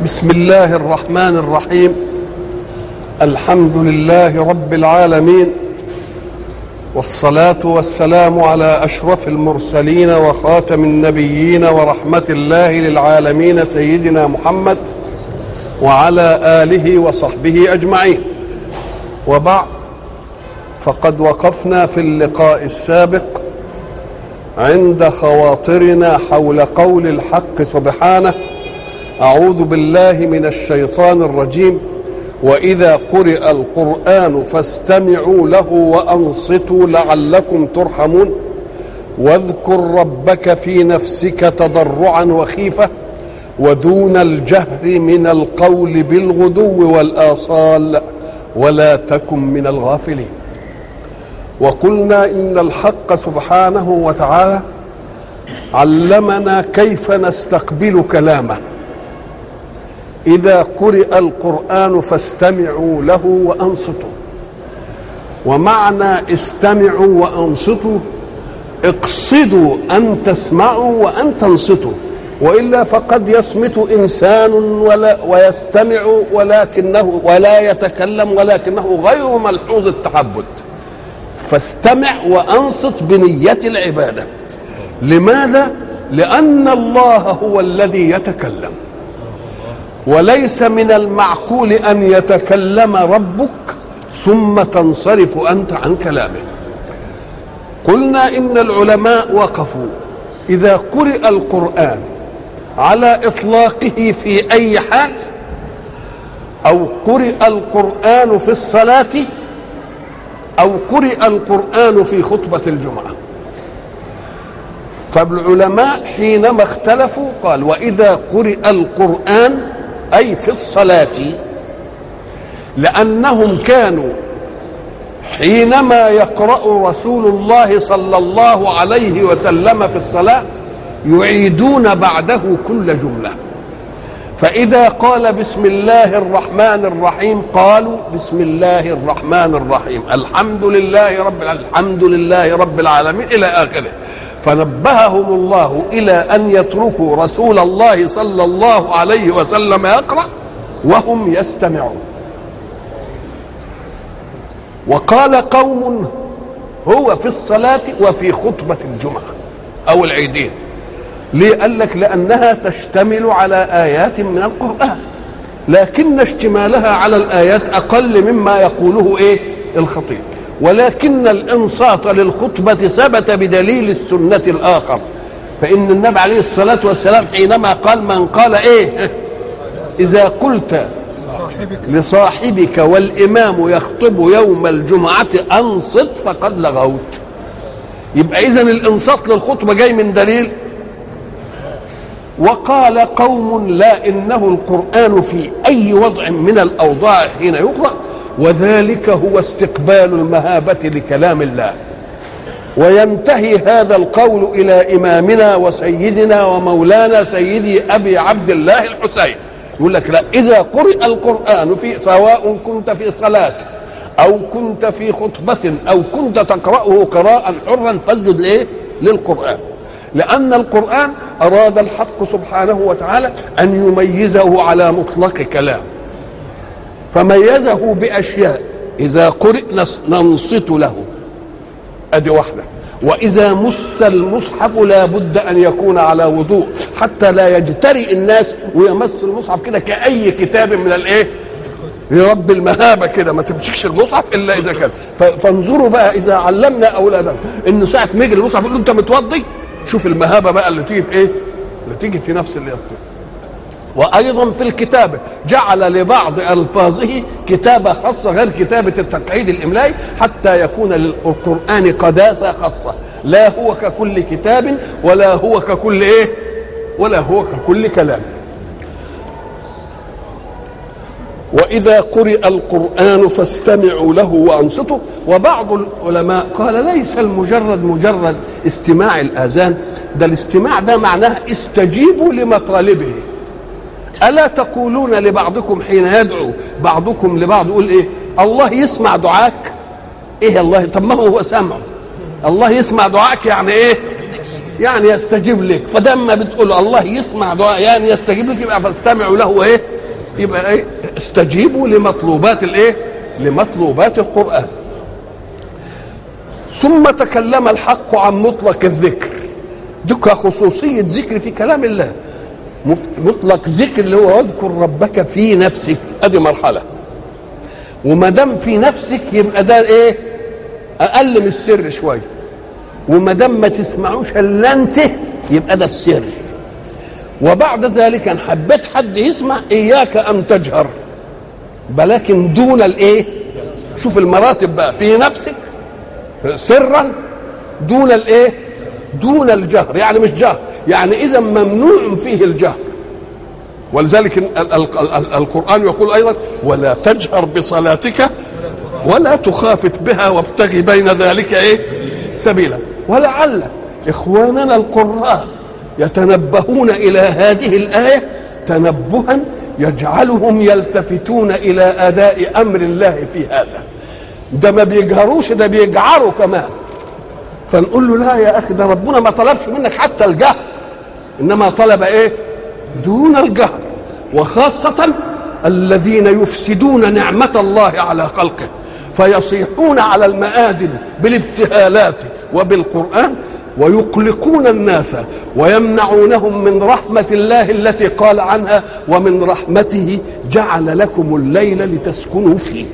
بسم الله الرحمن الرحيم الحمد لله رب العالمين والصلاه والسلام على اشرف المرسلين وخاتم النبيين ورحمه الله للعالمين سيدنا محمد وعلى اله وصحبه اجمعين وبعد فقد وقفنا في اللقاء السابق عند خواطرنا حول قول الحق سبحانه اعوذ بالله من الشيطان الرجيم واذا قرئ القران فاستمعوا له وانصتوا لعلكم ترحمون واذكر ربك في نفسك تضرعا وخيفه ودون الجهر من القول بالغدو والاصال ولا تكن من الغافلين وقلنا ان الحق سبحانه وتعالى علمنا كيف نستقبل كلامه اذا قرئ القران فاستمعوا له وانصتوا ومعنى استمعوا وانصتوا اقصدوا ان تسمعوا وان تنصتوا والا فقد يصمت انسان ولا ويستمع ولكنه ولا يتكلم ولكنه غير ملحوظ التعبد فاستمع وانصت بنيه العباده لماذا لان الله هو الذي يتكلم وليس من المعقول ان يتكلم ربك ثم تنصرف انت عن كلامه قلنا ان العلماء وقفوا اذا قرئ القران على اطلاقه في اي حال او قرئ القران في الصلاه او قرئ القران في خطبه الجمعه فالعلماء حينما اختلفوا قال واذا قرئ القران اي في الصلاه لانهم كانوا حينما يقرا رسول الله صلى الله عليه وسلم في الصلاه يعيدون بعده كل جمله فاذا قال بسم الله الرحمن الرحيم قالوا بسم الله الرحمن الرحيم الحمد لله رب الحمد لله رب العالمين الى اخره فنبههم الله الى ان يتركوا رسول الله صلى الله عليه وسلم يقرا وهم يستمعون وقال قوم هو في الصلاه وفي خطبه الجمعه او العيدين ليه قال لك لانها تشتمل على ايات من القران لكن اشتمالها على الايات اقل مما يقوله ايه الخطيب ولكن الانصات للخطبه ثبت بدليل السنه الاخر فان النبي عليه الصلاه والسلام حينما قال من قال ايه اذا قلت لصاحبك والامام يخطب يوم الجمعه انصت فقد لغوت يبقى اذا الانصات للخطبه جاي من دليل وقال قوم لا انه القران في اي وضع من الاوضاع حين يقرا وذلك هو استقبال المهابه لكلام الله وينتهي هذا القول الى امامنا وسيدنا ومولانا سيدي ابي عبد الله الحسين يقول لك لا اذا قرئ القران في سواء كنت في صلاه او كنت في خطبه او كنت تقراه قراء حرا فاسجد لايه للقران لأن القرآن أراد الحق سبحانه وتعالى أن يميزه على مطلق كلام فميزه بأشياء إذا قرئ ننصت له أدي واحدة وإذا مس المصحف لا بد أن يكون على وضوء حتى لا يجترئ الناس ويمس المصحف كده كأي كتاب من الإيه رب المهابة كده ما تمسكش المصحف إلا إذا كان فانظروا بقى إذا علمنا أولادنا إن ساعة ما يجي المصحف يقول له أنت متوضي شوف المهابه بقى اللي تيجي في ايه اللي تيجي في نفس اللي يطير. وايضا في الكتابه جعل لبعض الفاظه كتابه خاصه غير كتابه التقعيد الاملائي حتى يكون للقران قداسه خاصه لا هو ككل كتاب ولا هو ككل ايه ولا هو ككل كلام واذا قرئ القران فاستمعوا له وانصتوا وبعض العلماء قال ليس المجرد مجرد استماع الاذان ده الاستماع ده معناه استجيبوا لمطالبه الا تقولون لبعضكم حين يدعو بعضكم لبعض يقول ايه الله يسمع دعاك ايه الله طب ما هو سامعه الله يسمع دعاك يعني ايه يعني يستجيب لك فدما بتقول الله يسمع دعاء يعني يستجيب لك يبقى فاستمعوا له ايه يبقى ايه استجيبوا لمطلوبات الايه لمطلوبات القران ثم تكلم الحق عن مطلق الذكر دك خصوصية ذكر في كلام الله مطلق ذكر اللي هو واذكر ربك في نفسك ادي مرحله وما دام في نفسك يبقى ده ايه اقل من السر شويه وما دام ما تسمعوش الا انت يبقى ده السر وبعد ذلك ان حبيت حد يسمع اياك ان تجهر ولكن دون الايه شوف المراتب بقى في نفسك سرا دون الايه دون الجهر يعني مش جهر يعني اذا ممنوع فيه الجهر ولذلك القران يقول ايضا ولا تجهر بصلاتك ولا تخافت بها وابتغي بين ذلك ايه سبيلا ولعل اخواننا القراء يتنبهون الى هذه الايه تنبها يجعلهم يلتفتون الى اداء امر الله في هذا ده ما بيجهروش ده بيجعروا كمان فنقول له لا يا اخي ده ربنا ما طلبش منك حتى الجهر انما طلب ايه دون الجهر وخاصه الذين يفسدون نعمه الله على خلقه فيصيحون على المآذن بالابتهالات وبالقرآن ويقلقون الناس ويمنعونهم من رحمة الله التي قال عنها ومن رحمته جعل لكم الليل لتسكنوا فيه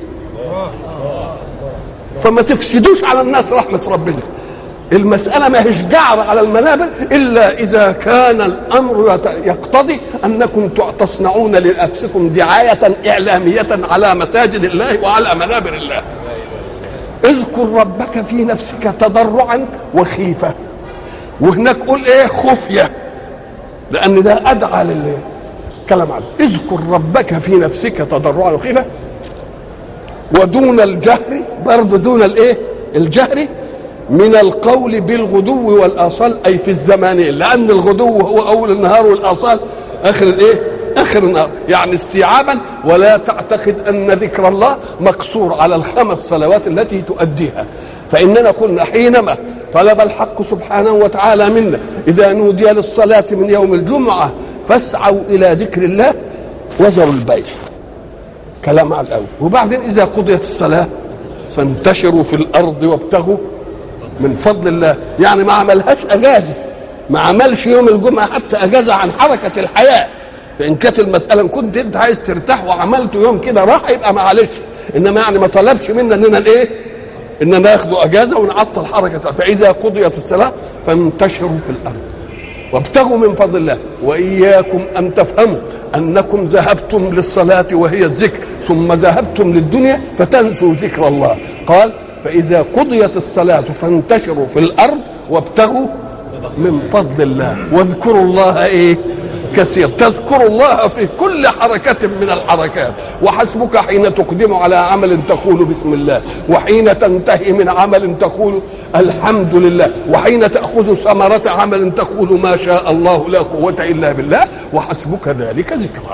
فما تفسدوش على الناس رحمة ربنا المسألة ما هيش جعر على المنابر إلا إذا كان الأمر يقتضي أنكم تصنعون لنفسكم دعاية إعلامية على مساجد الله وعلى منابر الله اذكر ربك في نفسك تضرعا وخيفة وهناك قول ايه خفية لأن ده أدعى للكلام عنه اذكر ربك في نفسك تضرعا وخيفة ودون الجهر برضه دون الايه الجهر من القول بالغدو والآصال أي في الزمانين لأن الغدو هو أول النهار والآصال آخر الإيه؟ آخر النهار يعني استيعابا ولا تعتقد أن ذكر الله مقصور على الخمس صلوات التي تؤديها فإننا قلنا حينما طلب الحق سبحانه وتعالى منا إذا نودي للصلاة من يوم الجمعة فاسعوا إلى ذكر الله وذروا البيع كلام على الأول وبعدين إذا قضيت الصلاة فانتشروا في الأرض وابتغوا من فضل الله يعني ما عملهاش اجازه ما عملش يوم الجمعه حتى اجازه عن حركه الحياه فان كانت المساله ان كنت انت عايز ترتاح وعملت يوم كده راح يبقى معلش انما يعني ما طلبش منا اننا الايه اننا ناخد اجازه ونعطل حركه فاذا قضيت الصلاه فانتشروا في الارض وابتغوا من فضل الله واياكم ان تفهموا انكم ذهبتم للصلاه وهي الذكر ثم ذهبتم للدنيا فتنسوا ذكر الله قال فإذا قضيت الصلاة فانتشروا في الأرض وابتغوا من فضل الله واذكروا الله إيه كثير تذكر الله في كل حركة من الحركات وحسبك حين تقدم على عمل تقول بسم الله وحين تنتهي من عمل تقول الحمد لله وحين تأخذ ثمرة عمل تقول ما شاء الله لا قوة إلا بالله وحسبك ذلك ذكرى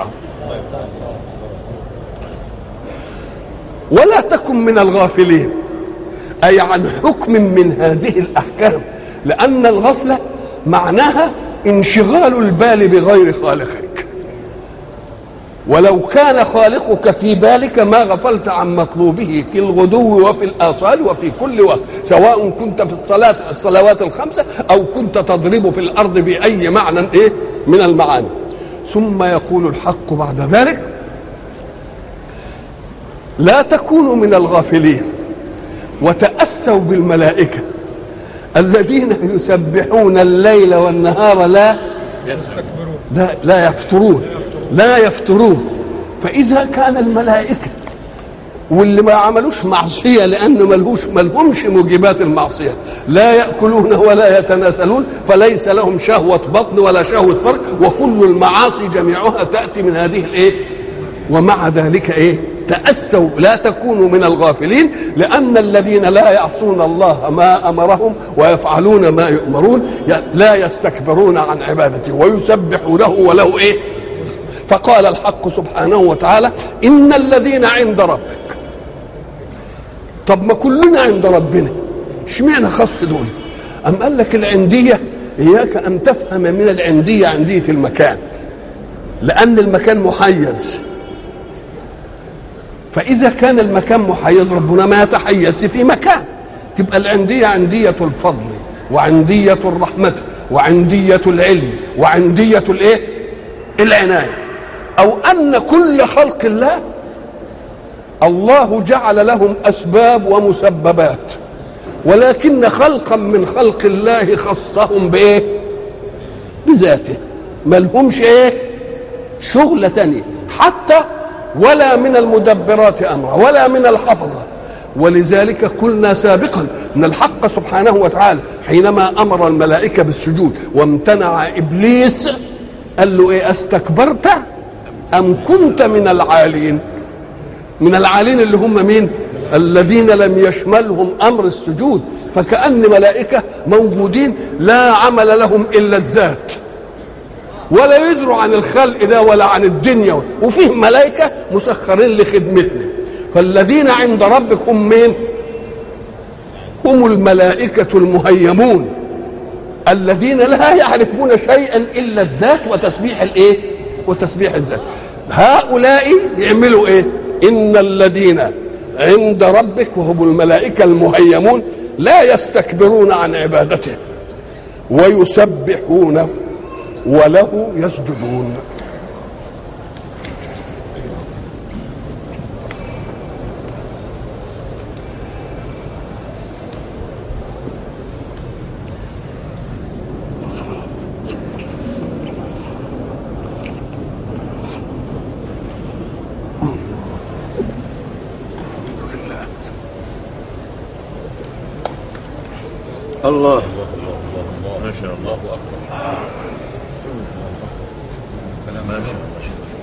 ولا تكن من الغافلين أي عن حكم من هذه الأحكام لأن الغفلة معناها انشغال البال بغير خالقك ولو كان خالقك في بالك ما غفلت عن مطلوبه في الغدو وفي الآصال وفي كل وقت سواء كنت في الصلاة الصلوات الخمسة أو كنت تضرب في الأرض بأي معنى إيه من المعاني ثم يقول الحق بعد ذلك لا تكونوا من الغافلين وتأسوا بالملائكة الذين يسبحون الليل والنهار لا لا لا يفترون لا يفترون فإذا كان الملائكة واللي ما عملوش معصية لأنه ملهوش ملهمش موجبات المعصية لا يأكلون ولا يتناسلون فليس لهم شهوة بطن ولا شهوة فرج وكل المعاصي جميعها تأتي من هذه الإيه ومع ذلك إيه تأسوا لا تكونوا من الغافلين لأن الذين لا يعصون الله ما أمرهم ويفعلون ما يؤمرون لا يستكبرون عن عبادته ويسبحونه وله إيه فقال الحق سبحانه وتعالى إن الذين عند ربك طب ما كلنا عند ربنا اشمعنى خص دول أم قال لك العندية إياك أن تفهم من العندية عندية المكان لأن المكان محيز فإذا كان المكان محيز ربنا ما يتحيز في مكان تبقى العندية عندية الفضل وعندية الرحمة وعندية العلم وعندية الايه العناية أو أن كل خلق الله الله جعل لهم أسباب ومسببات ولكن خلقا من خلق الله خصهم بإيه بذاته ما لهمش إيه شغلة تانية حتى ولا من المدبرات أمرا ولا من الحفظة ولذلك قلنا سابقا ان الحق سبحانه وتعالى حينما امر الملائكه بالسجود وامتنع ابليس قال له ايه استكبرت ام كنت من العالين من العالين اللي هم مين الذين لم يشملهم امر السجود فكأن ملائكه موجودين لا عمل لهم الا الذات ولا يدروا عن الخلق ده ولا عن الدنيا وفيه ملائكه مسخرين لخدمتنا فالذين عند ربك هم مين هم الملائكة المهيمون الذين لا يعرفون شيئا إلا الذات وتسبيح الإيه وتسبيح الذات هؤلاء يعملوا إيه إن الذين عند ربك وهم الملائكة المهيمون لا يستكبرون عن عبادته ويسبحونه وله يسجدون الله ما شاء الله ما شاء الله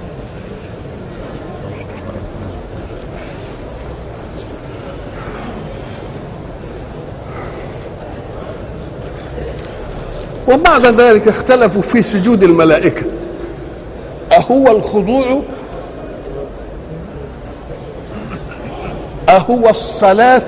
وبعد ذلك اختلفوا في سجود الملائكة أهو الخضوع أهو الصلاة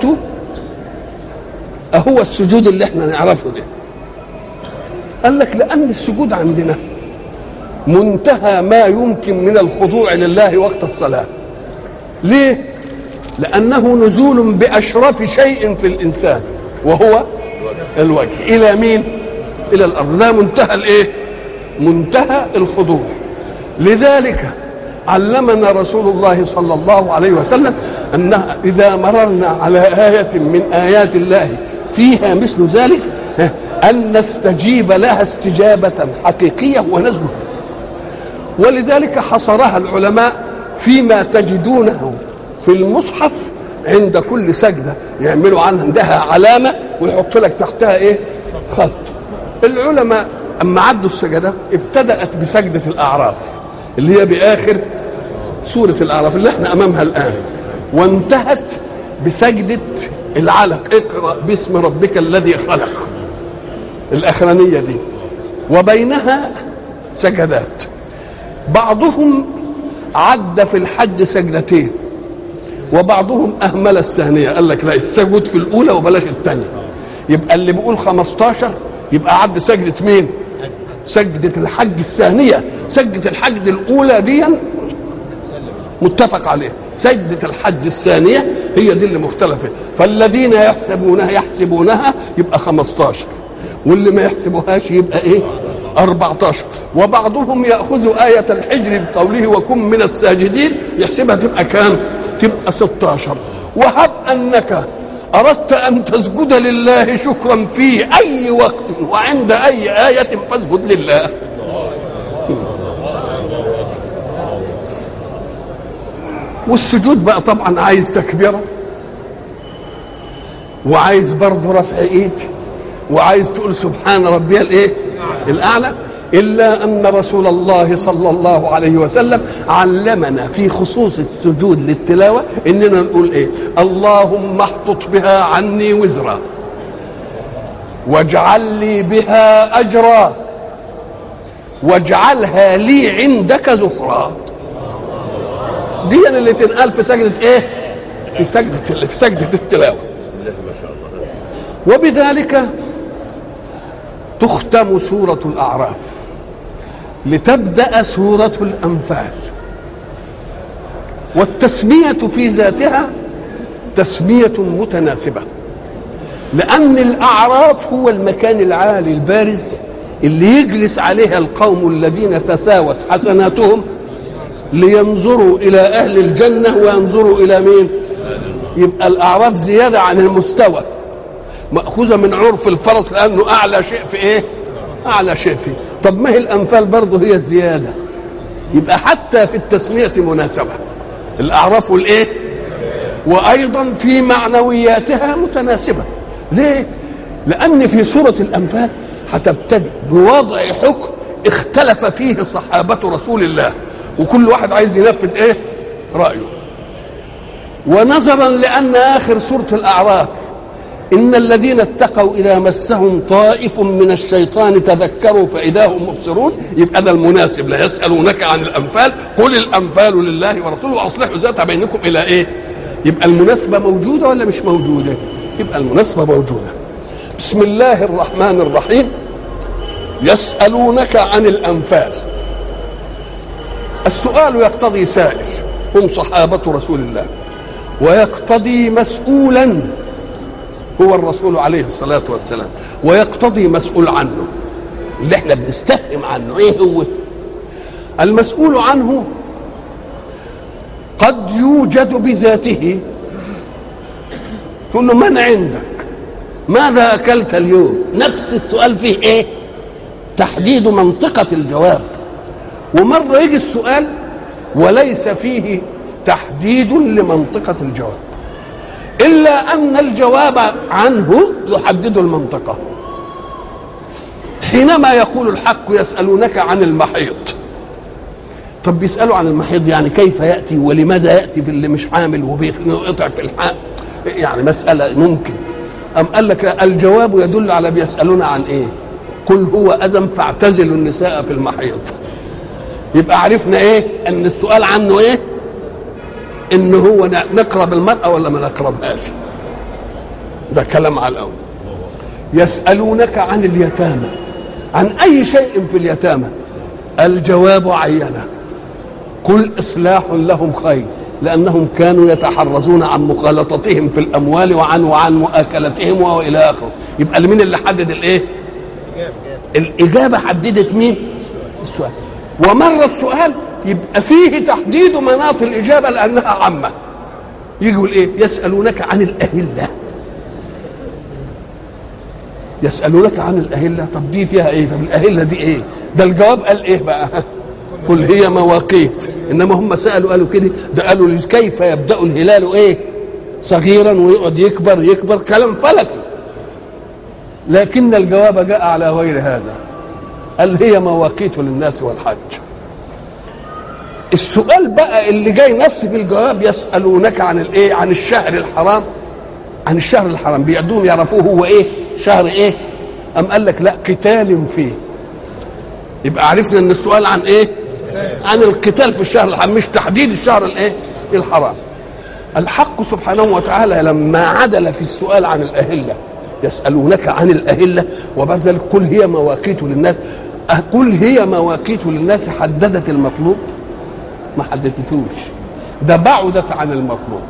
أهو السجود اللي احنا نعرفه ده قال لك لأن السجود عندنا منتهى ما يمكن من الخضوع لله وقت الصلاة ليه؟ لأنه نزول بأشرف شيء في الإنسان وهو الوجه إلى مين؟ إلى الأرض ده منتهى الإيه؟ منتهى الخضوع لذلك علمنا رسول الله صلى الله عليه وسلم أن إذا مررنا على آية من آيات الله فيها مثل ذلك أن نستجيب لها استجابة حقيقية ونسجد ولذلك حصرها العلماء فيما تجدونه في المصحف عند كل سجدة يعملوا عندها علامة ويحط لك تحتها إيه خط العلماء أما عدوا السجدات ابتدأت بسجدة الأعراف اللي هي بآخر سورة الأعراف اللي احنا أمامها الآن وانتهت بسجدة العلق اقرأ باسم ربك الذي خلق الأخرانية دي وبينها سجدات بعضهم عد في الحج سجدتين وبعضهم أهمل الثانية قال لك لا السجود في الأولى وبلاش الثانية يبقى اللي بيقول 15 يبقى عد سجدة مين؟ سجدة الحج الثانية سجدة الحج الأولى دي متفق عليه سجدة الحج الثانية هي دي اللي مختلفة فالذين يحسبونها يحسبونها يبقى 15 واللي ما يحسبوهاش يبقى ايه 14 وبعضهم يأخذ آية الحجر بقوله وكن من الساجدين يحسبها تبقى كام تبقى 16 وهب أنك أردت أن تسجد لله شكرا في أي وقت وعند أي آية فاسجد لله والسجود بقى طبعا عايز تكبيرة وعايز برضه رفع ايد وعايز تقول سبحان ربي الايه الاعلى الا ان رسول الله صلى الله عليه وسلم علمنا في خصوص السجود للتلاوه اننا نقول ايه اللهم احطط بها عني وزرا واجعل لي بها اجرا واجعلها لي عندك زخرا دي اللي تنقال في سجدة ايه في سجدة في سجدة التلاوة بسم الله ما شاء الله وبذلك تختم سورة الأعراف لتبدأ سورة الأنفال والتسمية في ذاتها تسمية متناسبة لأن الأعراف هو المكان العالي البارز اللي يجلس عليها القوم الذين تساوت حسناتهم لينظروا إلى أهل الجنة وينظروا إلى مين يبقى الأعراف زيادة عن المستوى مأخوذة من عرف الفرس لأنه أعلى شيء في إيه أعلى شيء فيه طب ما هي الأنفال برضه هي الزيادة يبقى حتى في التسمية مناسبة الأعراف والإيه وأيضا في معنوياتها متناسبة ليه لأن في سورة الأنفال هتبتدئ بوضع حكم اختلف فيه صحابة رسول الله وكل واحد عايز ينفذ ايه رأيه ونظرا لأن آخر سورة الأعراف إن الذين اتقوا إذا مسهم طائف من الشيطان تذكروا فإذا هم مبصرون يبقى ده المناسب لا يسألونك عن الأنفال قل الأنفال لله ورسوله وأصلحوا ذات بينكم إلى إيه يبقى المناسبة موجودة ولا مش موجودة يبقى المناسبة موجودة بسم الله الرحمن الرحيم يسألونك عن الأنفال السؤال يقتضي سائل هم صحابة رسول الله ويقتضي مسؤولا هو الرسول عليه الصلاة والسلام ويقتضي مسؤول عنه اللي احنا بنستفهم عنه ايه هو المسؤول عنه قد يوجد بذاته تقول له من عندك ماذا اكلت اليوم نفس السؤال فيه ايه تحديد منطقه الجواب ومره يجي السؤال وليس فيه تحديد لمنطقه الجواب الا ان الجواب عنه يحدد المنطقه حينما يقول الحق يسالونك عن المحيط طب بيسالوا عن المحيض يعني كيف ياتي ولماذا ياتي في اللي مش عامل وبيقطع في الحق يعني مساله ممكن ام قال لك الجواب يدل على بيسالون عن ايه قل هو اذى فاعتزلوا النساء في المحيض يبقى عرفنا ايه ان السؤال عنه ايه ان هو نقرب المراه ولا ما نقربهاش ده كلام على الاول يسالونك عن اليتامى عن اي شيء في اليتامى الجواب عينه قل اصلاح لهم خير لانهم كانوا يتحرزون عن مخالطتهم في الاموال وعن وعن مؤاكلتهم والى اخره يبقى مين اللي حدد الايه الاجابه حددت مين السؤال ومر السؤال يبقى فيه تحديد مناط الاجابه لانها عامه يجي يقول ايه يسالونك عن الاهله يسالونك عن الاهله طب دي فيها ايه طب الاهله دي ايه ده الجواب قال ايه بقى قل هي مواقيت انما هم سالوا قالوا كده ده قالوا كيف يبدا الهلال ايه صغيرا ويقعد يكبر يكبر كلام فلكي لكن الجواب جاء على غير هذا قال هي مواقيت للناس والحج السؤال بقى اللي جاي نص في الجواب يسالونك عن الايه عن الشهر الحرام عن الشهر الحرام بيعدوهم يعرفوه هو ايه شهر ايه ام قال لك لا قتال فيه يبقى عرفنا ان السؤال عن ايه عن القتال في الشهر الحرام مش تحديد الشهر الايه الحرام الحق سبحانه وتعالى لما عدل في السؤال عن الأهلة يسألونك عن الأهلة وبعد ذلك قل هي مواقيت للناس قل هي مواقيت للناس حددت المطلوب ما حددتوش ده بعدت عن المطلوب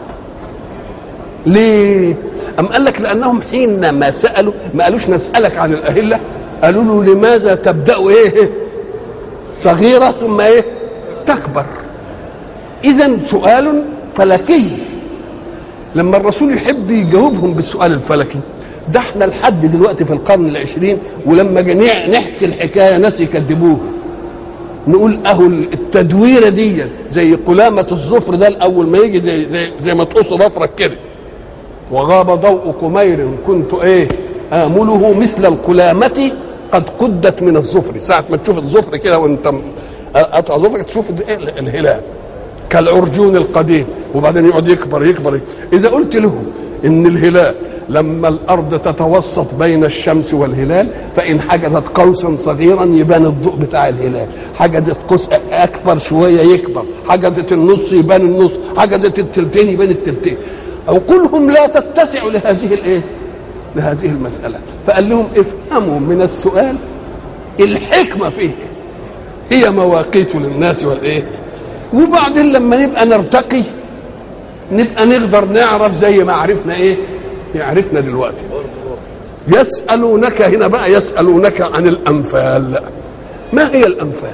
ليه أم قال لك لأنهم حينما سألوا ما قالوش نسألك عن الأهلة قالوا له لماذا تبدأ إيه صغيرة ثم إيه تكبر إذا سؤال فلكي لما الرسول يحب يجاوبهم بالسؤال الفلكي ده احنا لحد دلوقتي في القرن العشرين ولما جميع نحكي الحكايه ناس يكذبوها نقول اهو التدويره دي زي قلامه الظفر ده الاول ما يجي زي زي زي ما تقص ظفرك كده وغاب ضوء قمير كنت ايه امله مثل القلامه قد قدت من الظفر ساعه ما تشوف الظفر كده وانت قطع ظفرك تشوف الهلال كالعرجون القديم وبعدين يقعد يكبر يكبر اذا قلت له ان الهلال لما الارض تتوسط بين الشمس والهلال فان حجزت قوسا صغيرا يبان الضوء بتاع الهلال حجزت قوس اكبر شويه يكبر حجزت النص يبان النص حجزت التلتين يبان التلتين عقولهم لا تتسع لهذه الايه لهذه المساله فقال لهم افهموا من السؤال الحكمه فيه هي مواقيت للناس والايه وبعدين لما نبقى نرتقي نبقى نقدر نعرف زي ما عرفنا ايه عرفنا دلوقتي يسألونك هنا بقى يسألونك عن الأنفال ما هي الأنفال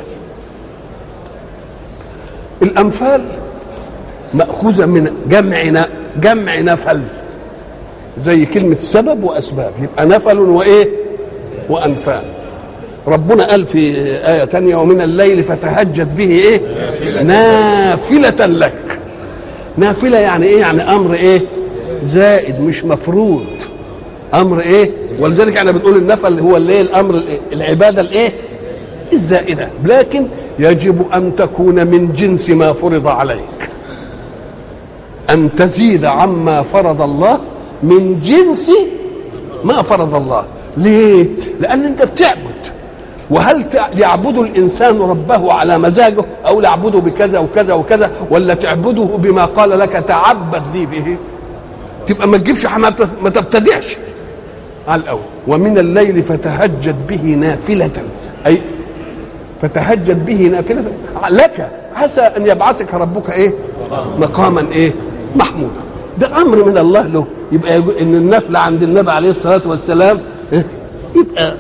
الأنفال مأخوذة من جمع ن- جمع نفل زي كلمة سبب وأسباب يبقى نفل وإيه وأنفال ربنا قال في آية تانية ومن الليل فتهجد به إيه نافلة لك نافلة يعني إيه يعني أمر إيه زائد مش مفروض أمر إيه ولذلك احنا بنقول النفل هو اللي إيه الأمر الإيه؟ العبادة الإيه الزائدة لكن يجب أن تكون من جنس ما فرض عليك أن تزيد عما فرض الله من جنس ما فرض الله ليه؟ لأن أنت بتعبد وهل تع- يعبد الإنسان ربه على مزاجه أو يعبده بكذا وكذا وكذا ولا تعبده بما قال لك تعبد لي به تبقى ما تجيبش ما بت- ما تبتدعش على الأول ومن الليل فتهجد به نافلة أي فتهجد به نافلة لك عسى أن يبعثك ربك إيه مقاما إيه محمودا ده أمر من الله له يبقى يقول إن النفل عند النبي عليه الصلاة والسلام إيه؟ يبقى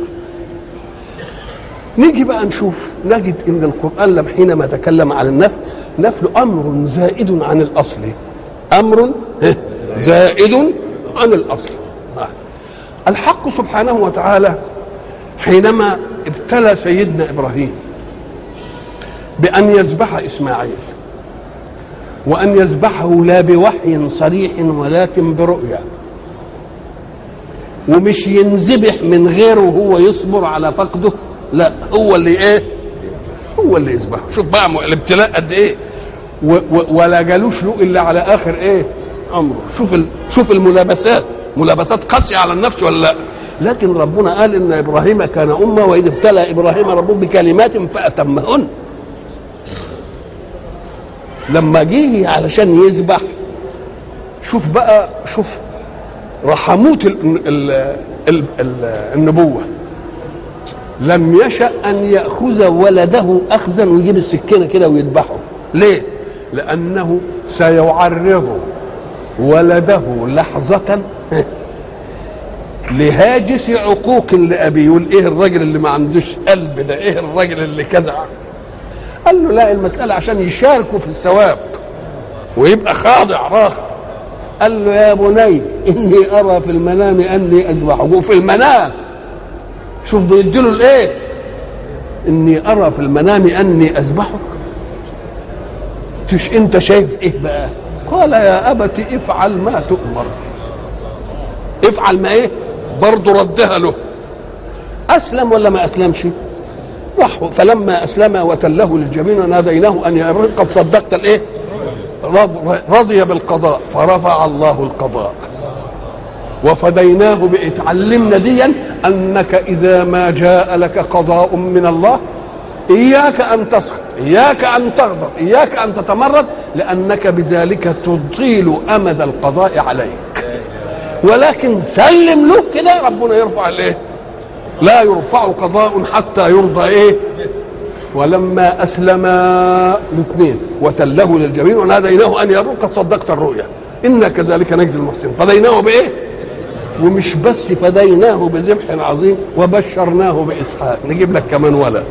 نيجي بقى نشوف نجد ان القران لم حينما تكلم عن النفل نفل امر زائد عن الاصل امر إيه؟ زائد عن الاصل آه. الحق سبحانه وتعالى حينما ابتلى سيدنا ابراهيم بان يذبح اسماعيل وان يذبحه لا بوحي صريح ولكن برؤيا ومش ينذبح من غيره وهو يصبر على فقده لا هو اللي ايه هو اللي يذبحه شوف بقى م- الابتلاء قد ايه و و ولا جالوش له الا على اخر ايه امره شوف ال شوف الملابسات ملابسات قاسيه على النفس ولا لا لكن ربنا قال ان ابراهيم كان امه واذ ابتلى ابراهيم ربه بكلمات فاتمهن لما جه علشان يذبح شوف بقى شوف رحموت ال ال ال ال النبوه لم يشأ أن يأخذ ولده أخذا ويجيب السكينة كده ويذبحه ليه؟ لأنه سيعرض ولده لحظة لهاجس عقوق لأبيه يقول إيه الراجل اللي ما عندوش قلب ده إيه الراجل اللي كذا قال له لا المسألة عشان يشاركوا في الثواب ويبقى خاضع راخر قال له يا بني إني أرى في المنام أني أذبحه وفي المنام شوف بيديله الايه اني ارى في المنام اني اذبحك تش انت شايف ايه بقى قال يا ابت افعل ما تؤمر افعل ما ايه برضه ردها له اسلم ولا ما اسلمش راح فلما اسلم وتله للجبين ناديناه ان يا ابراهيم قد صدقت الايه رض- رضي بالقضاء فرفع الله القضاء وفديناه بإتعلمنا ديا أنك إذا ما جاء لك قضاء من الله إياك أن تسخط إياك أن تغضب إياك أن تتمرد لأنك بذلك تطيل أمد القضاء عليك ولكن سلم له كده ربنا يرفع الايه لا يرفع قضاء حتى يرضى ايه ولما اسلم الاثنين وتله للجبين وناديناه ان يا رب قد صدقت الرؤيا انا كذلك نجزي المحسنين فديناه بايه ومش بس فديناه بذبح عظيم وبشرناه باسحاق نجيب لك كمان ولد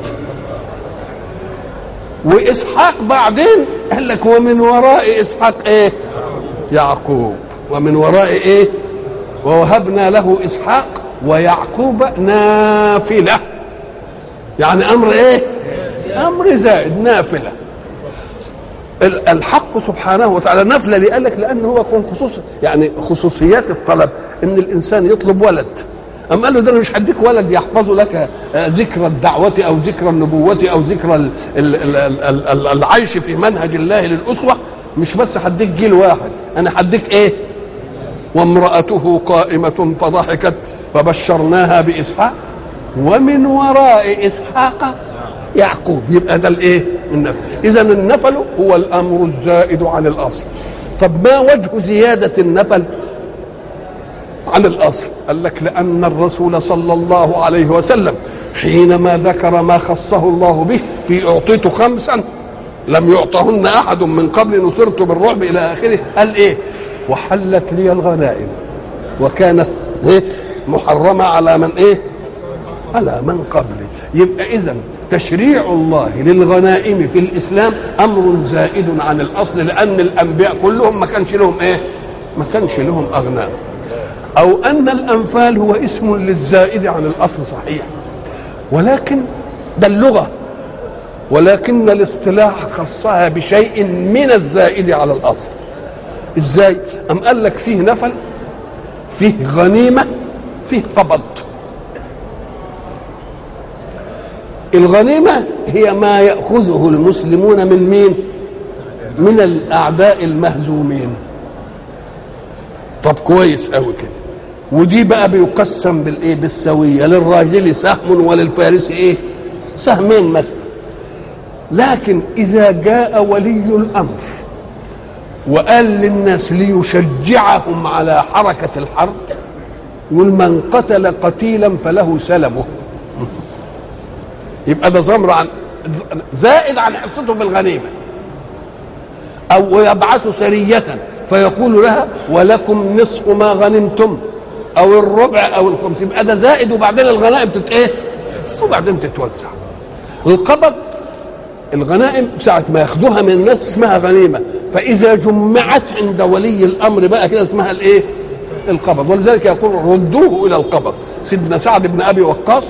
واسحاق بعدين قال لك ومن وراء اسحاق ايه يعقوب ومن وراء ايه ووهبنا له اسحاق ويعقوب نافله يعني امر ايه امر زائد نافله ال- الحق سبحانه وتعالى نفله ليه قال لك لان هو يكون خصوص يعني خصوصيات الطلب ان الانسان يطلب ولد أم قال له ده أنا مش هديك ولد يحفظ لك آه، ذكرى الدعوة أو ذكرى النبوة أو ذكرى ال- ال- ال- ال- ال- العيش في منهج الله للأسوة مش بس هديك جيل واحد أنا هديك إيه وامرأته قائمة فضحكت فبشرناها بإسحاق ومن وراء إسحاق يعقوب يبقى ده الايه النفل اذا النفل هو الامر الزائد عن الاصل طب ما وجه زياده النفل عن الاصل قال لك لان الرسول صلى الله عليه وسلم حينما ذكر ما خصه الله به في اعطيت خمسا لم يعطهن احد من قبل نصرت بالرعب الى اخره قال ايه وحلت لي الغنائم وكانت ايه محرمه على من ايه على من قبلي يبقى اذا تشريع الله للغنائم في الاسلام امر زائد عن الاصل لان الانبياء كلهم ما كانش لهم ايه ما كانش لهم اغنام او ان الانفال هو اسم للزائد عن الاصل صحيح ولكن ده اللغه ولكن الاصطلاح خصها بشيء من الزائد على الاصل ازاي ام قال لك فيه نفل فيه غنيمه فيه قبض الغنيمه هي ما ياخذه المسلمون من مين من الاعداء المهزومين طب كويس قوي كده ودي بقى بيقسم بالايه بالسويه للراجل سهم وللفارس ايه سهمين مثلا لكن اذا جاء ولي الامر وقال للناس ليشجعهم على حركه الحرب يقول من قتل قتيلا فله سلبه يبقى ده زمر عن زائد عن حصته بالغنيمه او يبعث سريه فيقول لها ولكم نصف ما غنمتم او الربع او الخمس يبقى ده زائد وبعدين الغنائم تت ايه وبعدين تتوزع القبض الغنائم ساعة ما ياخدوها من الناس اسمها غنيمة فإذا جمعت عند ولي الأمر بقى كده اسمها الإيه؟ القبض ولذلك يقول ردوه إلى القبض سيدنا سعد بن أبي وقاص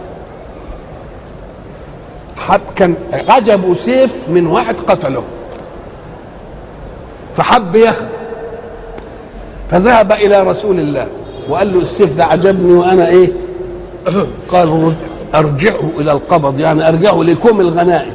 حب كان عجبه سيف من واحد قتله فحب ياخده فذهب الى رسول الله وقال له السيف ده عجبني وانا ايه قال ارجعه الى القبض يعني ارجعه لكم الغنائم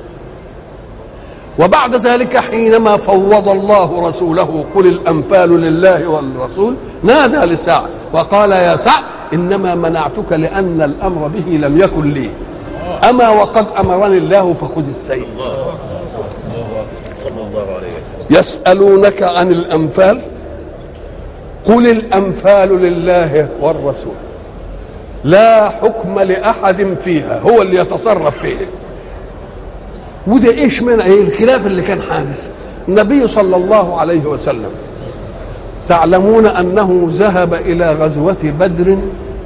وبعد ذلك حينما فوض الله رسوله قل الانفال لله والرسول نادى لسعد وقال يا سعد انما منعتك لان الامر به لم يكن لي اما وقد امرني الله فخذ السيف صلى الله عليه وسلم يسالونك عن الانفال قل الانفال لله والرسول لا حكم لاحد فيها هو اللي يتصرف فيه وده ايش من ايه الخلاف اللي كان حادث النبي صلى الله عليه وسلم تعلمون انه ذهب الى غزوه بدر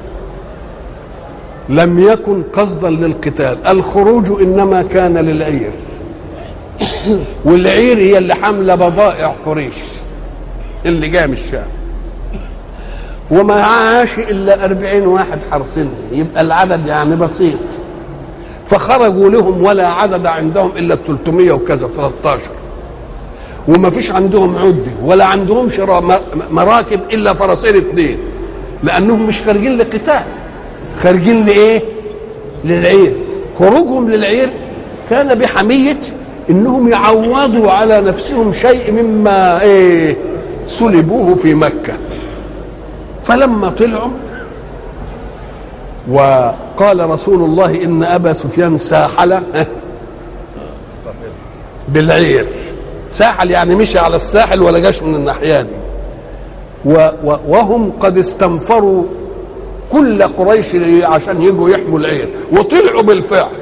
لم يكن قصدا للقتال الخروج انما كان للعير والعير هي اللي حامله بضائع قريش اللي جاء من الشام وما عاش الا أربعين واحد حرسنه يبقى العدد يعني بسيط فخرجوا لهم ولا عدد عندهم الا 300 وكذا 13 وما فيش عندهم عده ولا عندهم مراكب الا فرسين اثنين لانهم مش خارجين لقتال خارجين لايه للعير خروجهم للعير كان بحميه انهم يعوضوا على نفسهم شيء مما ايه سلبوه في مكه فلما طلعوا وقال رسول الله ان ابا سفيان ساحل بالعير ساحل يعني مشي على الساحل ولا جاش من الناحيه دي و و وهم قد استنفروا كل قريش عشان يجوا يحموا العير وطلعوا بالفعل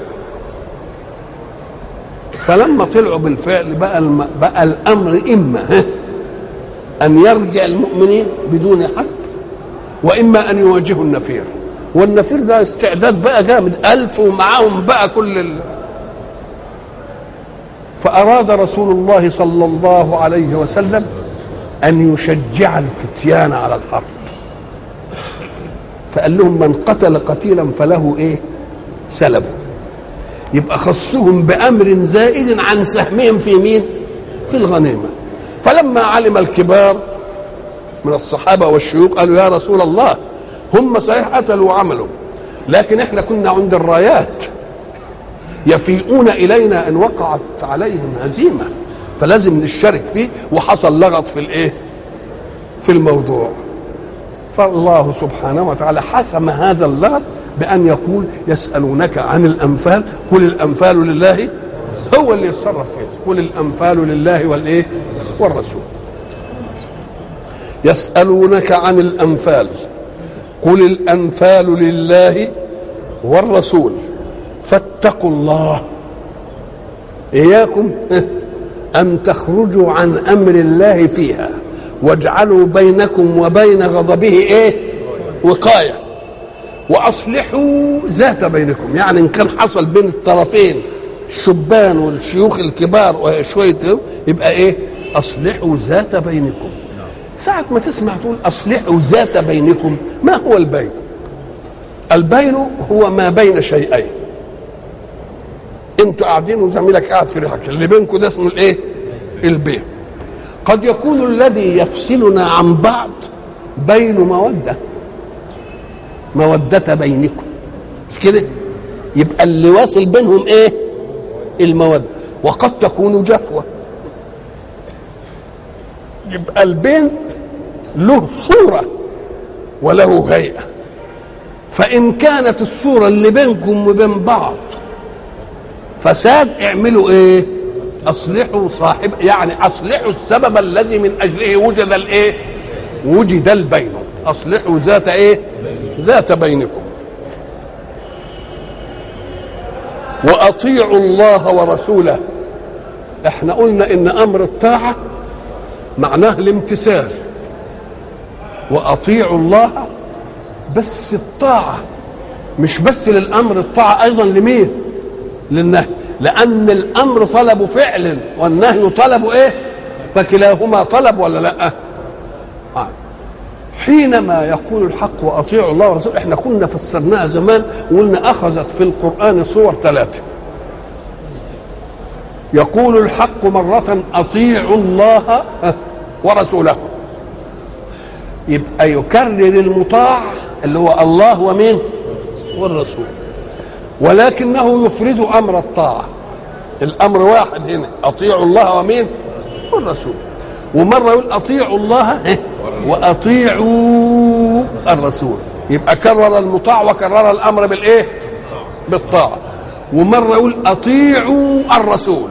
فلما طلعوا بالفعل بقى الم... بقى الامر اما ها ان يرجع المؤمنين بدون حق واما ان يواجهوا النفير والنفير ده استعداد بقى جامد ألف ومعاهم بقى كل ال... فأراد رسول الله صلى الله عليه وسلم أن يشجع الفتيان على الحرب فقال لهم من قتل قتيلا فله إيه سلبه يبقى خصهم بأمر زائد عن سهمهم في مين في الغنيمة فلما علم الكبار من الصحابة والشيوخ قالوا يا رسول الله هم صحيح قتلوا وعملوا لكن احنا كنا عند الرايات يفيئون الينا ان وقعت عليهم هزيمه فلازم نشترك فيه وحصل لغط في الايه في الموضوع فالله سبحانه وتعالى حسم هذا اللغط بان يقول يسالونك عن الانفال قل الانفال لله هو اللي يتصرف فيه قل الانفال لله والايه والرسول يسالونك عن الانفال قل الانفال لله والرسول فاتقوا الله إياكم أن تخرجوا عن أمر الله فيها واجعلوا بينكم وبين غضبه إيه وقاية وأصلحوا ذات بينكم يعني إن كان حصل بين الطرفين الشبان والشيوخ الكبار وشوية يبقى إيه أصلحوا ذات بينكم ساعة ما تسمع تقول أصلحوا ذات بينكم ما هو البين البين هو ما بين شيئين انتوا قاعدين وزميلك قاعد في ريحك اللي بينكم ده اسمه الايه البين قد يكون الذي يفصلنا عن بعض بين موده موده بينكم مش كده يبقى اللي واصل بينهم ايه الموده وقد تكون جفوه يبقى البين له صوره وله هيئه فان كانت الصوره اللي بينكم وبين بعض فساد اعملوا ايه اصلحوا صاحب يعني اصلحوا السبب الذي من اجله وجد الايه وجد البين اصلحوا ذات ايه ذات بينكم واطيعوا الله ورسوله احنا قلنا ان امر الطاعه معناه الامتثال واطيعوا الله بس الطاعه مش بس للامر الطاعه ايضا لمين للنهي لان الامر طلب فعل والنهي طلب ايه فكلاهما طلب ولا لا آه. حينما يقول الحق واطيعوا الله ورسوله احنا كنا فسرناها زمان وقلنا اخذت في القران صور ثلاثه يقول الحق مرة أطيعوا الله ورسوله يبقى يكرر المطاع اللي هو الله ومين والرسول ولكنه يفرد امر الطاعه الامر واحد هنا اطيعوا الله ومين والرسول ومره يقول اطيعوا الله واطيعوا الرسول يبقى كرر المطاع وكرر الامر بالايه بالطاعه ومره يقول اطيعوا الرسول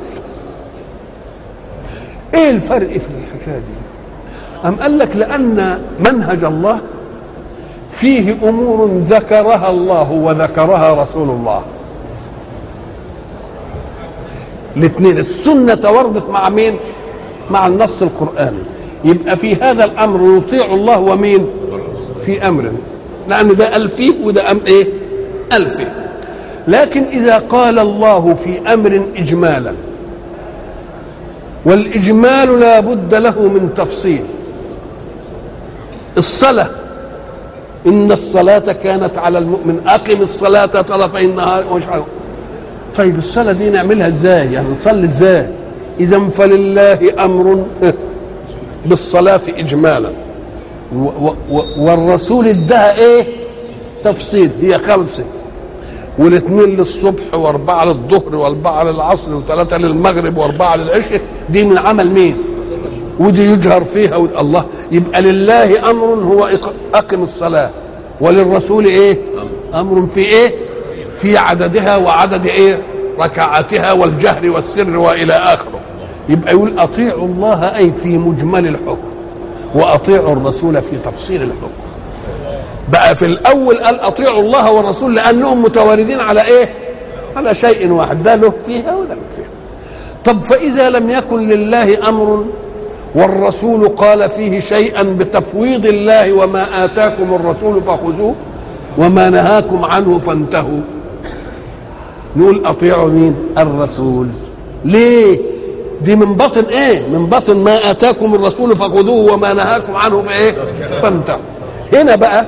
ايه الفرق في الحكايه دي ام قال لك لان منهج الله فيه امور ذكرها الله وذكرها رسول الله الاثنين السنه وردت مع مين مع النص القراني يبقى في هذا الامر يطيع الله ومين في امر لان ده قال فيه وده أم ايه قال فيه لكن اذا قال الله في امر اجمالا والاجمال لا بد له من تفصيل الصلاه ان الصلاه كانت على المؤمن اقم الصلاه طرفي النهار ومش عارف طيب الصلاه دي نعملها ازاي يعني نصلي ازاي اذا فلله امر بالصلاه اجمالا و و والرسول ادها ايه تفصيل هي خمسه والاثنين للصبح واربعه للظهر واربعه للعصر وثلاثه للمغرب واربعه للعشاء دي من عمل مين ودي يجهر فيها الله يبقى لله امر هو اقم الصلاه وللرسول ايه امر في ايه في عددها وعدد ايه ركعاتها والجهر والسر والى اخره يبقى يقول اطيعوا الله اي في مجمل الحكم واطيعوا الرسول في تفصيل الحكم بقى في الاول قال اطيعوا الله والرسول لانهم متواردين على ايه على شيء واحد ده له فيها وده له فيها طب فاذا لم يكن لله امر والرسول قال فيه شيئا بتفويض الله وما آتاكم الرسول فخذوه وما نهاكم عنه فانتهوا نقول أطيعوا مين الرسول ليه دي من بطن ايه من بطن ما آتاكم الرسول فخذوه وما نهاكم عنه فايه فانتهوا هنا بقى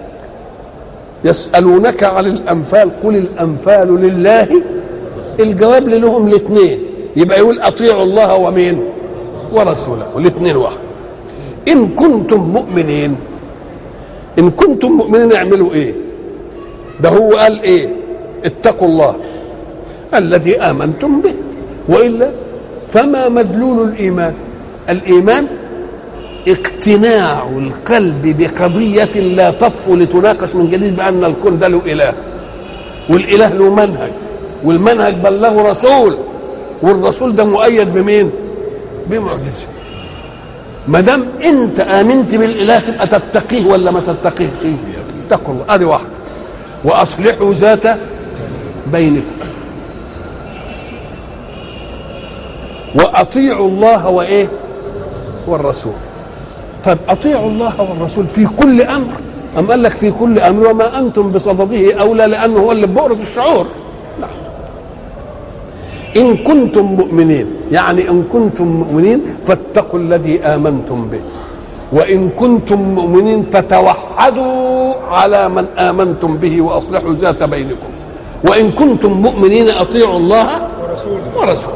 يسألونك عن الأنفال قل الأنفال لله الجواب لهم الاثنين يبقى يقول أطيعوا الله ومين ورسوله الاثنين واحد ان كنتم مؤمنين ان كنتم مؤمنين اعملوا ايه ده هو قال ايه اتقوا الله الذي امنتم به والا فما مدلول الايمان الايمان اقتناع القلب بقضية لا تطفو لتناقش من جديد بأن الكون ده له إله والإله له منهج والمنهج بلغه رسول والرسول ده مؤيد بمين؟ بمعجزه ما دام انت امنت بالاله تبقى تتقيه ولا ما تتقيهش اتقوا الله ادي واحده واصلحوا ذات بينكم واطيعوا الله وايه والرسول طيب اطيعوا الله والرسول في كل امر ام قال لك في كل امر وما انتم بصدده اولى لانه هو اللي بؤره الشعور لا. ان كنتم مؤمنين يعني ان كنتم مؤمنين فاتقوا الذي امنتم به وان كنتم مؤمنين فتوحدوا على من امنتم به واصلحوا ذات بينكم وان كنتم مؤمنين اطيعوا الله ورسوله ورسوله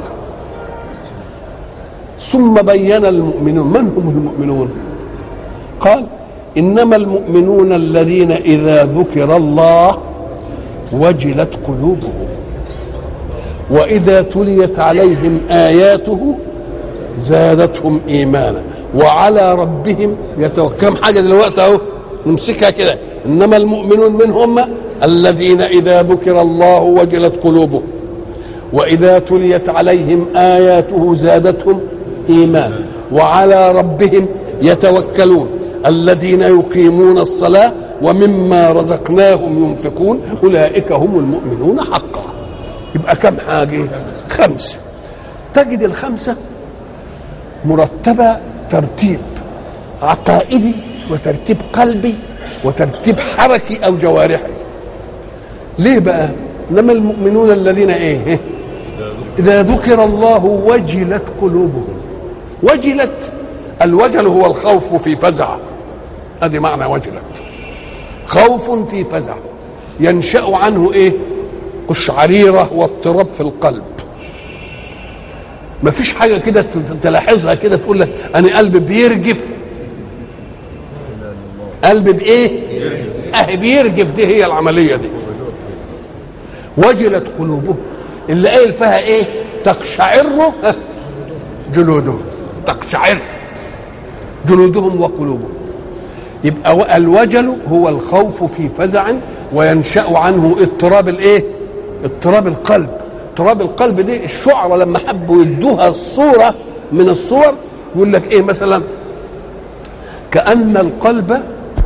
ثم بين المؤمنون من هم المؤمنون قال انما المؤمنون الذين اذا ذكر الله وجلت قلوبهم واذا تليت عليهم اياته زادتهم ايمانا وعلى ربهم يتوكلون كم حاجه دلوقتي اهو نمسكها كده انما المؤمنون منهم الذين اذا ذكر الله وجلت قلوبهم واذا تليت عليهم اياته زادتهم ايمانا وعلى ربهم يتوكلون الذين يقيمون الصلاه ومما رزقناهم ينفقون اولئك هم المؤمنون حقا يبقى كم حاجه خمسه تجد الخمسه مرتبه ترتيب عقائدي وترتيب قلبي وترتيب حركي او جوارحي ليه بقى انما المؤمنون الذين ايه اذا ذكر الله وجلت قلوبهم وجلت الوجل هو الخوف في فزع هذه معنى وجلت خوف في فزع ينشا عنه ايه قشعريره واضطراب في القلب ما فيش حاجه كده تلاحظها كده تقول لك انا قلبي بيرجف قلبي بايه اهي بيرجف دي هي العمليه دي وجلت قلوبهم اللي قايل فيها ايه تقشعر جلودهم تقشعر جلودهم وقلوبهم يبقى الوجل هو الخوف في فزع وينشا عنه اضطراب الايه اضطراب القلب اضطراب القلب دي الشعراء لما حبوا يدوها الصوره من الصور يقول لك ايه مثلا كأن القلب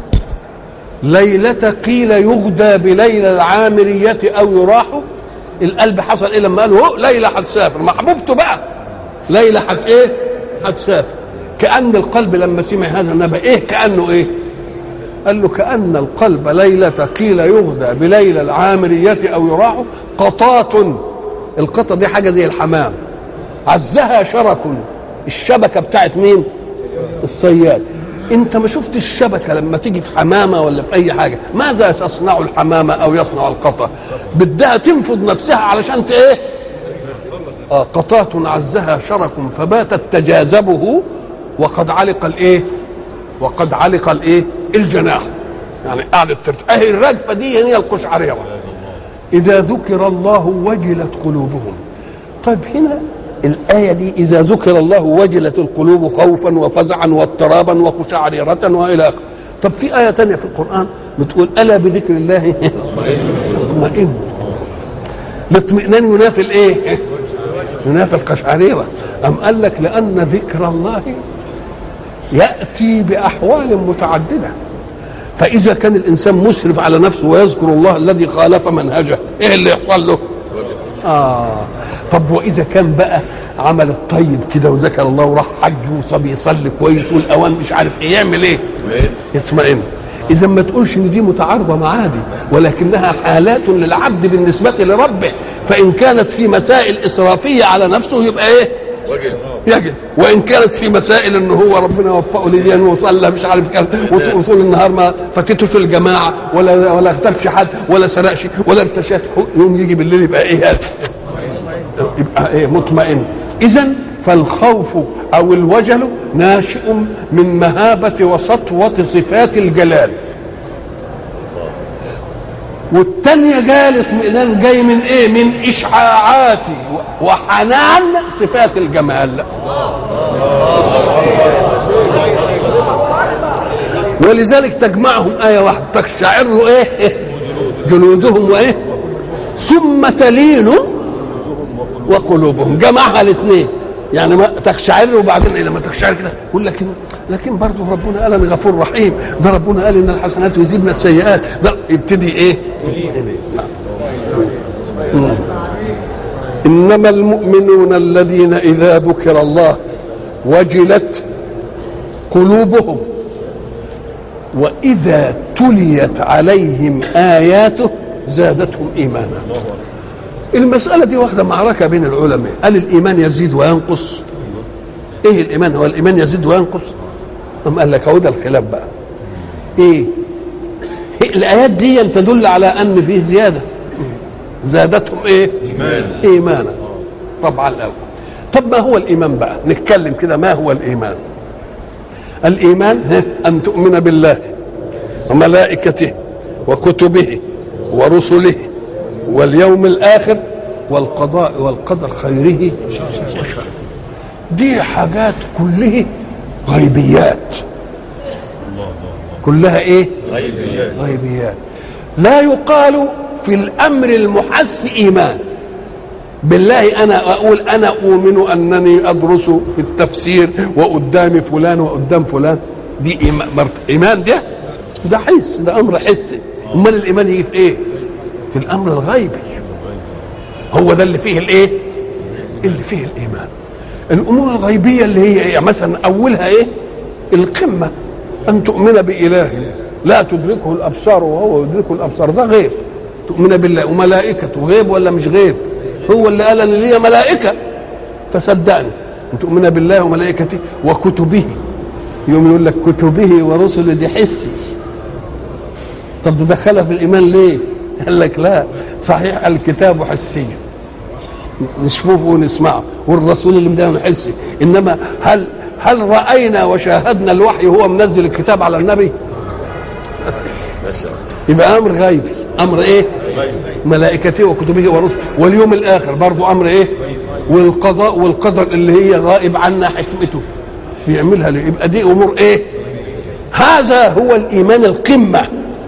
ليلة قيل يغدى بليلة العامرية أو يراح القلب حصل إيه لما قالوا هو ليلة هتسافر محبوبته بقى ليلة هت إيه هتسافر كأن القلب لما سمع هذا النبأ إيه كأنه إيه قال له كأن القلب ليلة قيل يغدى بليلة العامرية أو يراح قطاة القطة دي حاجة زي الحمام عزها شرك الشبكة بتاعت مين الصياد انت ما شفت الشبكة لما تيجي في حمامة ولا في اي حاجة ماذا تصنع الحمامة او يصنع القطة بدها تنفض نفسها علشان ت- ايه آه قطاة عزها شرك فباتت تجاذبه وقد علق الايه وقد علق الايه الجناح يعني قعدت ترت... اهي الرجفة دي هي القشعريرة إذا ذكر الله وجلت قلوبهم طيب هنا الآية دي إذا ذكر الله وجلت القلوب خوفا وفزعا واضطرابا وقشعريرة وإلى آخره طب في آية تانية في القرآن بتقول ألا بذكر الله تطمئن الاطمئنان ينافي الايه؟ ينافي القشعريرة أم قال لك لأن ذكر الله يأتي بأحوال متعددة فإذا كان الإنسان مسرف على نفسه ويذكر الله الذي خالف منهجه إيه اللي يحصل له؟ آه طب وإذا كان بقى عمل الطيب كده وذكر الله وراح حج وصاب يصلي كويس والأوان مش عارف إيه يعمل إيه؟ يطمئن إذا ما تقولش إن دي متعارضة مع دي ولكنها حالات للعبد بالنسبة لربه فإن كانت في مسائل إسرافية على نفسه يبقى إيه؟ وجل يجب وان كانت في مسائل ان هو ربنا وفقه لدي وصلى مش عارف كام وط- وطول النهار ما فاتتوش الجماعه ولا ولا اغتابش حد ولا سرقش ولا ارتشاش يوم يجي بالليل يبقى ايه هذا؟ يبقى ايه مطمئن اذا فالخوف او الوجل ناشئ من مهابه وسطوه صفات الجلال والتانية جاية الاطمئنان جاي من ايه؟ من اشعاعات وحنان صفات الجمال ولذلك تجمعهم آية واحدة تقشعر ايه؟ جلودهم وايه؟ ثم تلين وقلوبهم جمعها الاثنين يعني ما تقشعر وبعدين إيه لما تقشعر كده يقول لك لكن برضه ربنا قال انا غفور رحيم ده ربنا قال ان الحسنات يذهبن السيئات ده يبتدي ايه؟ يبتدي. نعم. مم. انما المؤمنون الذين اذا ذكر الله وجلت قلوبهم واذا تليت عليهم اياته زادتهم ايمانا المساله دي واخده معركه بين العلماء هل الايمان يزيد وينقص ايه الايمان هو الايمان يزيد وينقص أم قال لك هو ده الخلاف بقى ايه الايات دي تدل على ان فيه زياده زادتهم ايه إيمان ايمانا طبعا الاول طب ما هو الايمان بقى نتكلم كده ما هو الايمان الايمان ها، ان تؤمن بالله وملائكته وكتبه ورسله واليوم الاخر والقضاء والقدر خيره وشره دي حاجات كلها غيبيات كلها ايه غيبيات غيبيات لا يقال في الامر المحس ايمان بالله انا اقول انا اؤمن انني ادرس في التفسير وقدامي فلان وقدام فلان دي إيمان, مرت- ايمان ده ده حس ده امر حسي امال الايمان يجي في ايه في الامر الغيبي هو ده اللي فيه الايه اللي فيه الايمان الامور الغيبيه اللي هي ايه مثلا اولها ايه القمه ان تؤمن باله لا تدركه الابصار وهو يدركه الابصار ده غيب تؤمن بالله وملائكته غيب ولا مش غيب هو اللي قال ان لي ملائكه فصدقني ان تؤمن بالله وملائكته وكتبه يوم يقول لك كتبه ورسله دي حسي طب ده دخلها في الايمان ليه قال لك لا صحيح الكتاب حسي نشوفه ونسمعه والرسول اللي مدينا نحسه انما هل هل راينا وشاهدنا الوحي وهو منزل الكتاب على النبي ما شاء الله يبقى امر غيبي امر ايه غيب ملائكته وكتبه ورسله واليوم الاخر برضو امر ايه والقضاء والقدر اللي هي غائب عنا حكمته بيعملها ليه يبقى دي امور ايه هذا هو الايمان القمه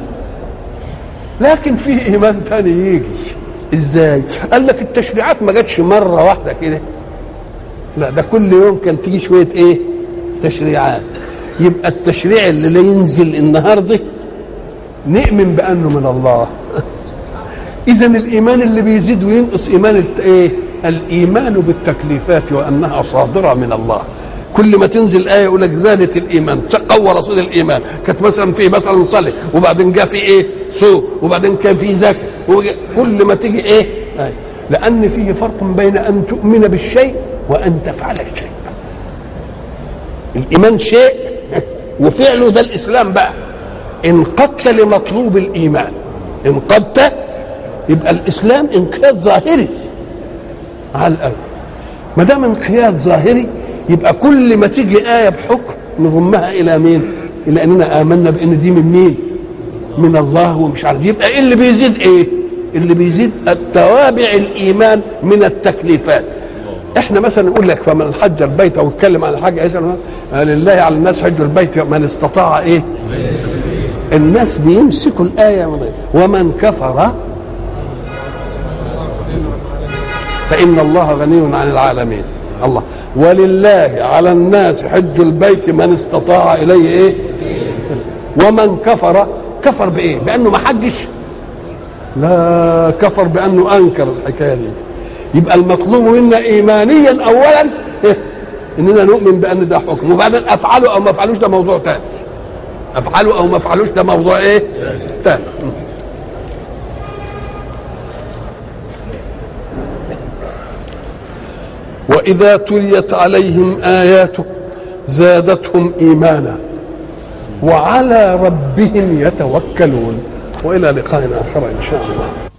لكن فيه ايمان تاني يجي ازاي قال لك التشريعات ما جاتش مره واحده كده لا ده كل يوم كان تيجي شويه ايه تشريعات يبقى التشريع اللي لا ينزل النهارده نؤمن بانه من الله اذا الايمان اللي بيزيد وينقص ايمان الت- ايه الايمان بالتكليفات وانها صادره من الله كل ما تنزل ايه يقول لك زادت الايمان قوى رسول الايمان كانت مثلا في مثلا صلاه وبعدين جاء في ايه سوء وبعدين كان في زكاه وجا- كل ما تيجي ايه آية. لان فيه فرق بين ان تؤمن بالشيء وان تفعل الشيء الايمان شيء وفعله ده الاسلام بقى انقدت لمطلوب الايمان انقدت يبقى الاسلام انقياد ظاهري على الاول ما دام انقياد ظاهري يبقى كل ما تيجي ايه بحكم نضمها الى مين؟ الى اننا امنا بان دي من مين؟ من الله ومش عارف يبقى ايه اللي بيزيد ايه؟ اللي بيزيد التوابع الايمان من التكليفات احنا مثلا نقول لك فمن حج البيت او اتكلم عن الحج يسال لله على الناس حج البيت من استطاع ايه؟ الناس بيمسكوا الآية من غير ومن كفر فإن الله غني عن العالمين الله ولله على الناس حج البيت من استطاع إليه إيه ومن كفر كفر بإيه بأنه ما حجش لا كفر بأنه أنكر الحكاية دي يبقى المطلوب منا إيمانيا أولا إيه؟ إننا نؤمن بأن ده حكم وبعدين أفعله أو ما أفعلوش ده موضوع تاني افعلوا او ما افعلوش ده موضوع ايه تاني واذا تليت عليهم اياته زادتهم ايمانا وعلى ربهم يتوكلون والى لقاء اخر ان شاء الله